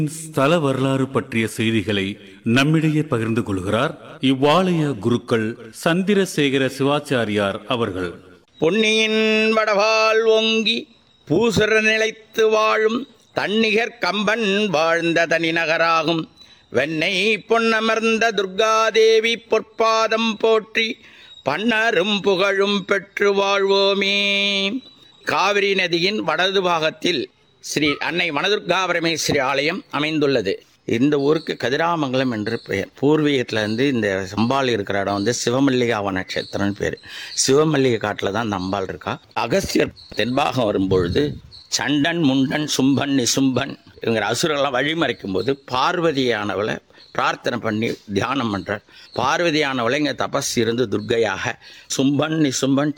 ஸ்தல வரலாறு பற்றிய செய்திகளை நம்மிடையே பகிர்ந்து கொள்கிறார் இவ்வாலய குருக்கள் சந்திரசேகர சிவாச்சாரியார் அவர்கள் பொன்னியின் வடவால் ஓங்கி பூசுர நிலைத்து வாழும் தன்னிகர் கம்பன் வாழ்ந்த தனிநகராகும் வெண்ணை பொன்னமர்ந்த துர்காதேவி பொற்பாதம் போற்றி பன்னரும் புகழும் பெற்று வாழ்வோமே காவிரி நதியின் வடது பாகத்தில் ஸ்ரீ அன்னை வனதுர்கா பரமேஸ்வரி ஆலயம் அமைந்துள்ளது இந்த ஊருக்கு கதிராமங்கலம் என்று பெயர் பூர்வீகத்தில் இருந்து இந்த சம்பாள் இருக்கிற இடம் வந்து சிவமல்லிகாவ நட்சத்திரம்னு பேர் சிவமல்லிகை காட்டில் தான் இந்த அம்பாள் இருக்கா அகஸ்தியர் தென்பாகம் வரும்பொழுது சண்டன் முண்டன் சும்பன் நிசும்பன் இவங்கிற அசுரெல்லாம் வழிமறைக்கும் போது பார்வதியானவளை பிரார்த்தனை பண்ணி தியானம் பண்றார் பார்வதியானவளை இங்கே தபஸ் இருந்து துர்க்கையாக சும்பன் நிசும்பன்